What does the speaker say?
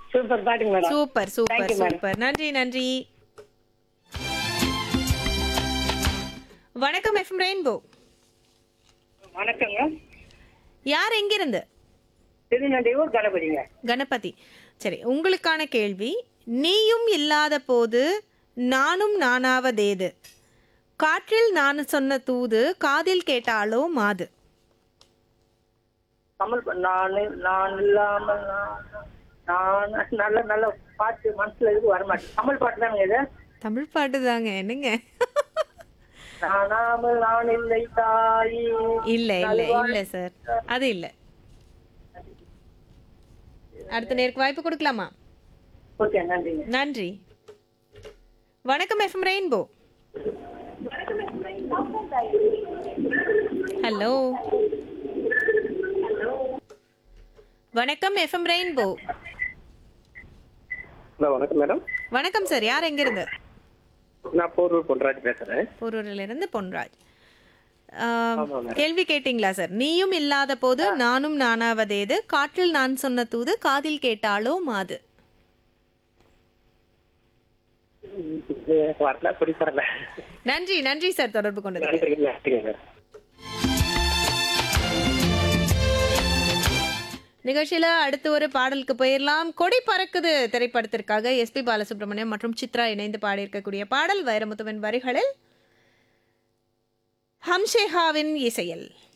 Super பாட்டுங்க madam super super Thank you, madam. Super நன்றி நன்றி வணக்கம் எஃப்எம் ரெயின்போ வணக்கங்க யார் எங்கிருந்து திருநெல்வேலூர் கணபதிங்க கணபதி சரி உங்களுக்கான கேள்வி நீயும் இல்லாத போது நானும் நானாவதேது காற்றில் நான் சொன்ன தூது காதில் கேட்டாலோ மாது தமிழ் பா- நானு நான் இல்லாமல் நான் நான் நல்ல நல்ல பாட்டு மனசுல இருக்கு வர மாட்டேன் தமிழ் பாட்டு தாங்க இது தமிழ் பாட்டு தாங்க என்னங்க நானாமல் நான் இல்லை தாயி இல்ல இல்ல இல்ல சார் அது இல்ல அடுத்த நேருக்கு வாய்ப்பு கொடுக்கலாமா ஓகே நன்றிங்க நன்றி வணக்கம் எஃப்எம் ரெயின்போ ஹலோ வணக்கம் எஃப்எம் ரெயின்போ ஹலோ வணக்கம் மேடம் வணக்கம் சார் யார் எங்கிருந்து நான் போரூர் பொன்ராஜ் பேசுறேன் போரூரில் இருந்து பொன்ராஜ் ஆமா, madam. கேள்வி கேட்டிங்களா சார் நீயும் இல்லாத போது நானும் நானாவதேது காற்றில் நான் சொன்ன தூது காதில் கேட்டாலோ மாது இது வரல குடி வரல நன்றி நன்றி சார் தொடர்பு கொண்டது நன்றி நன்றிங்க மேடம் நிகழ்ச்சியில அடுத்து ஒரு பாடலுக்கு போயிடலாம் கொடி பறக்குது திரைப்படத்திற்காக எஸ்பி பாலசுப்ரமணியம் மற்றும் சித்ரா இணைந்து பாடியிருக்கக்கூடிய பாடல் வைரமுத்துவின் வரிகளில் ஹம்ஷேஹாவின் இசையில்